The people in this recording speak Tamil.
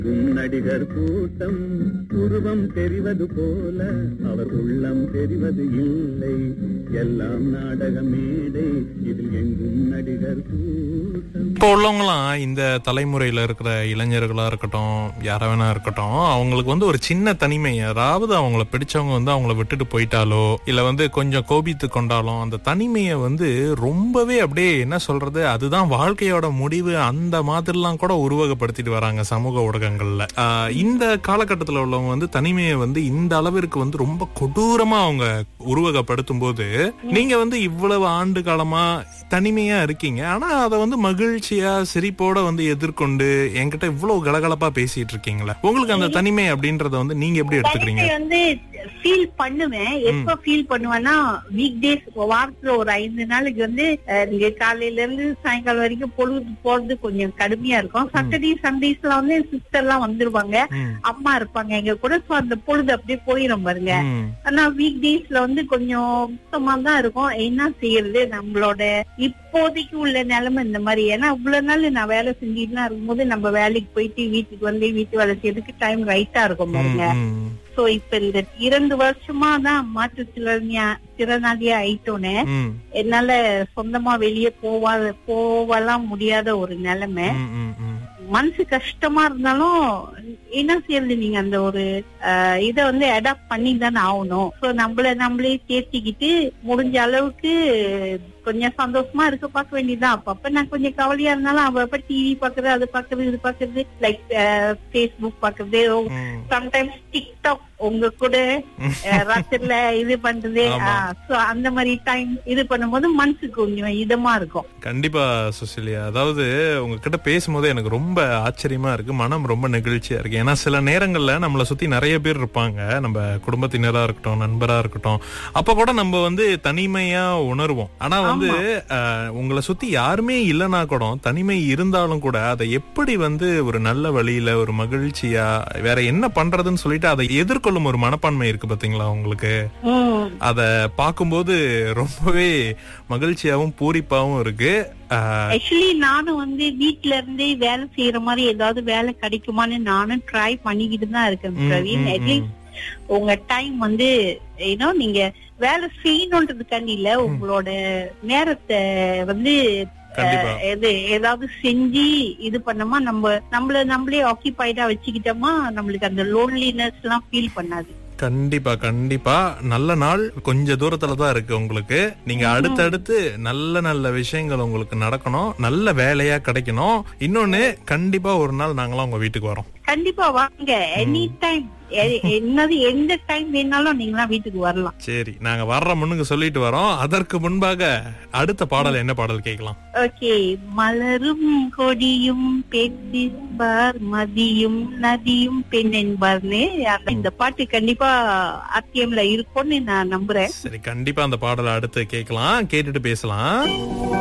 நடிகர் கூட்டம் உருவம் தெரிவது போல அவர் உள்ளம் தெரிவது இல்லை எல்லாம் நாடக மேடை இதில் எங்கும் நடிகர் கூட்டம் இப்போ உள்ளவங்களாம் இந்த தலைமுறையில இருக்கிற இளைஞர்களா இருக்கட்டும் யாரா வேணா இருக்கட்டும் அவங்களுக்கு வந்து ஒரு சின்ன தனிமை அதாவது அவங்கள பிடிச்சவங்க வந்து அவங்கள விட்டுட்டு போயிட்டாலோ இல்ல வந்து கொஞ்சம் கோபித்து கொண்டாலும் அந்த தனிமையை வந்து ரொம்பவே அப்படியே என்ன சொல்றது அதுதான் வாழ்க்கையோட முடிவு அந்த மாதிரிலாம் கூட உருவகப்படுத்திட்டு வராங்க சமூக ஊடகங்கள்ல ஆஹ் இந்த காலகட்டத்தில் உள்ளவங்க வந்து தனிமையை வந்து இந்த அளவிற்கு வந்து ரொம்ப கொடூரமா அவங்க உருவகப்படுத்தும் போது நீங்க வந்து இவ்வளவு ஆண்டு காலமா தனிமையா இருக்கீங்க ஆனா அதை வந்து மகிழ்ச்சியா சிரிப்போட வந்து எதிர்கொண்டு என்கிட்ட இவ்வளவு கலகலப்பா பேசிட்டு இருக்கீங்களா உங்களுக்கு அந்த தனிமை அப்படின்றத வந்து நீங்க எப்படி எடுத்துக்கிறீங்க தனிமை வந்து ஃபீல் பண்ணுவேன் எப்ப ஃபீல் பண்ணுவேன்னா வீக் டேஸ் வாரத்துல ஒரு ஐந்து நாளைக்கு வந்து அஹ், நீங்க காலையில இருந்து சாயங்காலம் வரைக்கும் பொழுது போறது கொஞ்சம் கடுமையா இருக்கும் சாட்டர்டே சண்டேஸ்ல வந்து சிஸ்டர் எல்லாம் வந்துருவாங்க ம், அம்மா இருப்பாங்க எங்க கூட சோ அந்த பொழுது அப்படியே போயிடும் பாருங்க ம், ஆனா வீக் டேஸ்ல வந்து கொஞ்சம் சுத்தமா தான் இருக்கும் என்ன செய்யறது நம்மளோட இப்போதைக்கு உள்ள நிலைமை இந்த மாதிரி ஏன்னா இவ்வளவு நாள் நான் வேலை செஞ்சுட்டு இருக்கும்போது நம்ம வேலைக்கு போயிட்டு வீட்டுக்கு வந்து வீட்டு வேலை செய்யறதுக்கு டைம் ரைட்டா இருக்கும் பாருங்க ம், சோ இப்ப இந்த இரண்டு வருஷமா தான் மாற்றுத்திறனியா திறனாளியா ஆயிட்டோன்னு ம், என்னால சொந்தமா வெளியே போவா போவலாம் முடியாத ஒரு நிலைமை ம், ம், ம். மனசு கஷ்டமா இருந்தாலும் என்ன செய்யறது நீங்க அந்த ஒரு அஹ், இத வந்து அடாப்ட் பண்ணி தானே ஆகணும் சோ நம்மள நம்மளே தேர்த்திக்கிட்டு முடிஞ்ச அளவுக்கு கொஞ்சம் சந்தோஷமா இருக்க பார்க்க வேண்டியதுதான் அப்பப்ப நான் கொஞ்சம் கவலையா இருந்தாலும் அப்பப்ப டிவி பாக்குறது அது பாக்குறது இது பாக்குறது லைக் ஃபேஸ்புக் பாக்குறது ம். சம்டைம்ஸ் டிக்டாக் உங்க கூட அஹ், ராத்திரில இது பண்றது ஆமா. சோ அந்த மாதிரி டைம் இது பண்ணும்போது மனசு கொஞ்சம் இதமா இருக்கும் கண்டிப்பா சுசிலியா அதாவது உங்ககிட்ட பேசும்போது எனக்கு ரொம்ப ஆச்சரியமா இருக்கு மனம் ரொம்ப நெகிழ்ச்சியா இருக்கு ஏன்னா சில நேரங்கள்ல நம்மளை சுத்தி நிறைய பேர் இருப்பாங்க நம்ம குடும்பத்தினரா இருக்கட்டும் நண்பரா இருக்கட்டும் அப்ப கூட நம்ம வந்து தனிமையா உணர்வோம் ஆனா வந்து அஹ், உங்களை சுத்தி யாருமே இல்லைன்னா கூட தனிமை இருந்தாலும் கூட அதை எப்படி வந்து ஒரு நல்ல வழியில ஒரு மகிழ்ச்சியா வேற என்ன பண்றதுன்னு சொல்லிட்டு அதை எதிர்கொள்ளும் ஒரு மனப்பான்மை இருக்கு பாத்தீங்களா உங்களுக்கு உம் அத பார்க்கும்போது ரொம்பவே மகிழ்ச்சியாவும் பூரிப்பாவும் இருக்கு ஆஹ் ஆக்சுவலி நானும் வந்து வீட்ல இருந்தே வேலை செய்யற மாதிரி ஏதாவது வேலை கிடைக்குமான்னு நானும் ட்ரை பண்ணிக்கிட்டு தான் இருக்கேன் ம், பிரவீன் ம், ம். அட்லீஸ்ட் உங்க டைம் வந்து ஏன்னோ நீங்க வேலை செய்யணுன்றதுக்காண்டி இல்ல உங்களோட நேரத்தை வந்து கண்டிப்பா எது ஏதாவது செஞ்சு இது பண்ணோமா நம்ம நம்மள நம்மளே ஆக்கியபைடா வச்சுக்கிட்டோமா நம்மளுக்கு அந்த லோன்லினஸ் எல்லாம் ஃபீல் பண்ணாது கண்டிப்பா கண்டிப்பா நல்ல நாள் கொஞ்ச தூரத்துல தான் இருக்கு உங்களுக்கு நீங்க அடுத்தடுத்து நல்ல நல்ல விஷயங்கள் உங்களுக்கு நடக்கணும் நல்ல வேலையா கிடைக்கணும் இன்னொன்னு கண்டிப்பா ஒரு நாள் நாங்களாம் உங்க வீட்டுக்கு வரோம் கண்டிப்பா வாங்க எனி டைம் என்னது எந்த டைம் வேணாலும் நீங்களாம் வீட்டுக்கு வரலாம் சரி நாங்க வர்ற முன்னுக்கு சொல்லிட்டு வரோம் அதற்கு முன்பாக அடுத்த பாடல் என்ன பாடல் கேட்கலாம் ஓகே மலரும் கொடியும் பெண்ணின்பார் மதியும் நதியும் பெண் என்பார்னு அந்த- இந்த பாட்டு கண்டிப்பா ஆர்டிஎம்ல இருக்கும்னு நான் நம்புறேன் சரி கண்டிப்பா அந்த பாடலை அடுத்து கேட்கலாம் கேட்டுட்டு பேசலாம்